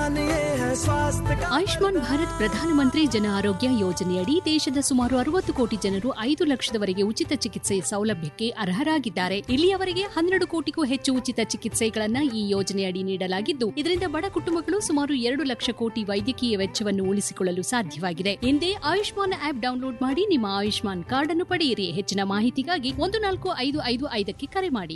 आयुष्मान ये है स्वास्थ्य का ಆಯುಷ್ಮಾನ್ ಭಾರತ್ ಪ್ರಧಾನಮಂತ್ರಿ ಜನ ಆರೋಗ್ಯ ಯೋಜನೆಯಡಿ ದೇಶದ ಸುಮಾರು ಅರವತ್ತು ಕೋಟಿ ಜನರು ಐದು ಲಕ್ಷದವರೆಗೆ ಉಚಿತ ಚಿಕಿತ್ಸೆ ಸೌಲಭ್ಯಕ್ಕೆ ಅರ್ಹರಾಗಿದ್ದಾರೆ ಇಲ್ಲಿಯವರೆಗೆ ಹನ್ನೆರಡು ಕೋಟಿಗೂ ಹೆಚ್ಚು ಉಚಿತ ಚಿಕಿತ್ಸೆಗಳನ್ನ ಈ ಯೋಜನೆಯಡಿ ನೀಡಲಾಗಿದ್ದು ಇದರಿಂದ ಬಡ ಕುಟುಂಬಗಳು ಸುಮಾರು ಎರಡು ಲಕ್ಷ ಕೋಟಿ ವೈದ್ಯಕೀಯ ವೆಚ್ಚವನ್ನು ಉಳಿಸಿಕೊಳ್ಳಲು ಸಾಧ್ಯವಾಗಿದೆ ಹಿಂದೆ ಆಯುಷ್ಮಾನ್ ಆಪ್ ಡೌನ್ಲೋಡ್ ಮಾಡಿ ನಿಮ್ಮ ಆಯುಷ್ಮಾನ್ ಕಾರ್ಡ್ ಅನ್ನು ಪಡೆಯಿರಿ ಹೆಚ್ಚಿನ ಮಾಹಿತಿಗಾಗಿ ಒಂದು ನಾಲ್ಕು ಐದು ಐದು ಐದಕ್ಕೆ ಕರೆ ಮಾಡಿ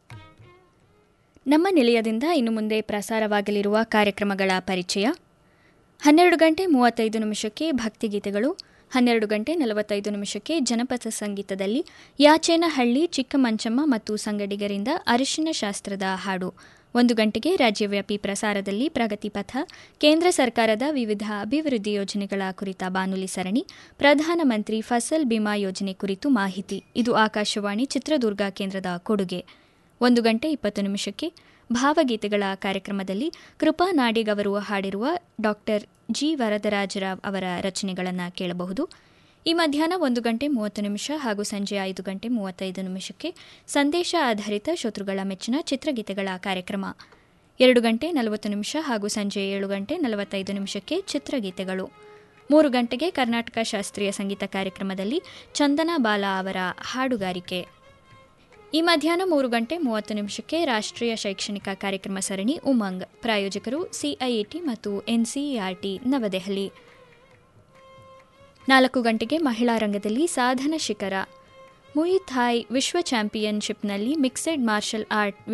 ನಮ್ಮ ನಿಲಯದಿಂದ ಇನ್ನು ಮುಂದೆ ಪ್ರಸಾರವಾಗಲಿರುವ ಕಾರ್ಯಕ್ರಮಗಳ ಪರಿಚಯ ಹನ್ನೆರಡು ಗಂಟೆ ಮೂವತ್ತೈದು ನಿಮಿಷಕ್ಕೆ ಭಕ್ತಿಗೀತೆಗಳು ಹನ್ನೆರಡು ಗಂಟೆ ನಲವತ್ತೈದು ನಿಮಿಷಕ್ಕೆ ಜನಪದ ಸಂಗೀತದಲ್ಲಿ ಯಾಚೇನಹಳ್ಳಿ ಚಿಕ್ಕಮಂಚಮ್ಮ ಮತ್ತು ಸಂಗಡಿಗರಿಂದ ಅರಿಶಿನ ಶಾಸ್ತ್ರದ ಹಾಡು ಒಂದು ಗಂಟೆಗೆ ರಾಜ್ಯವ್ಯಾಪಿ ಪ್ರಸಾರದಲ್ಲಿ ಪ್ರಗತಿ ಪಥ ಕೇಂದ್ರ ಸರ್ಕಾರದ ವಿವಿಧ ಅಭಿವೃದ್ಧಿ ಯೋಜನೆಗಳ ಕುರಿತ ಬಾನುಲಿ ಸರಣಿ ಪ್ರಧಾನಮಂತ್ರಿ ಫಸಲ್ ಬಿಮಾ ಯೋಜನೆ ಕುರಿತು ಮಾಹಿತಿ ಇದು ಆಕಾಶವಾಣಿ ಚಿತ್ರದುರ್ಗ ಕೇಂದ್ರದ ಕೊಡುಗೆ ಒಂದು ಗಂಟೆ ಇಪ್ಪತ್ತು ನಿಮಿಷಕ್ಕೆ ಭಾವಗೀತೆಗಳ ಕಾರ್ಯಕ್ರಮದಲ್ಲಿ ಕೃಪಾ ನಾಡಿಗ್ ಅವರು ಹಾಡಿರುವ ಡಾಕ್ಟರ್ ಜಿ ವರದರಾಜರಾವ್ ಅವರ ರಚನೆಗಳನ್ನು ಕೇಳಬಹುದು ಈ ಮಧ್ಯಾಹ್ನ ಒಂದು ಗಂಟೆ ಮೂವತ್ತು ನಿಮಿಷ ಹಾಗೂ ಸಂಜೆ ಐದು ಗಂಟೆ ಮೂವತ್ತೈದು ನಿಮಿಷಕ್ಕೆ ಸಂದೇಶ ಆಧಾರಿತ ಶತ್ರುಗಳ ಮೆಚ್ಚಿನ ಚಿತ್ರಗೀತೆಗಳ ಕಾರ್ಯಕ್ರಮ ಎರಡು ಗಂಟೆ ನಲವತ್ತು ನಿಮಿಷ ಹಾಗೂ ಸಂಜೆ ಏಳು ಗಂಟೆ ನಲವತ್ತೈದು ನಿಮಿಷಕ್ಕೆ ಚಿತ್ರಗೀತೆಗಳು ಮೂರು ಗಂಟೆಗೆ ಕರ್ನಾಟಕ ಶಾಸ್ತ್ರೀಯ ಸಂಗೀತ ಕಾರ್ಯಕ್ರಮದಲ್ಲಿ ಚಂದನಾ ಬಾಲ ಅವರ ಹಾಡುಗಾರಿಕೆ ಈ ಮಧ್ಯಾಹ್ನ ಮೂರು ಗಂಟೆ ಮೂವತ್ತು ನಿಮಿಷಕ್ಕೆ ರಾಷ್ಟ್ರೀಯ ಶೈಕ್ಷಣಿಕ ಕಾರ್ಯಕ್ರಮ ಸರಣಿ ಉಮಂಗ್ ಪ್ರಾಯೋಜಕರು ಸಿಐಇಟಿ ಮತ್ತು ಎನ್ಸಿಇಆರ್ಟಿ ನವದೆಹಲಿ ನಾಲ್ಕು ಗಂಟೆಗೆ ಮಹಿಳಾ ರಂಗದಲ್ಲಿ ಸಾಧನ ಶಿಖರ ಮುಯಿ ಥಾಯ್ ವಿಶ್ವ ಚಾಂಪಿಯನ್ಶಿಪ್ನಲ್ಲಿ ಮಿಕ್ಸೆಡ್ ಮಾರ್ಷಲ್ ಆರ್ಟ್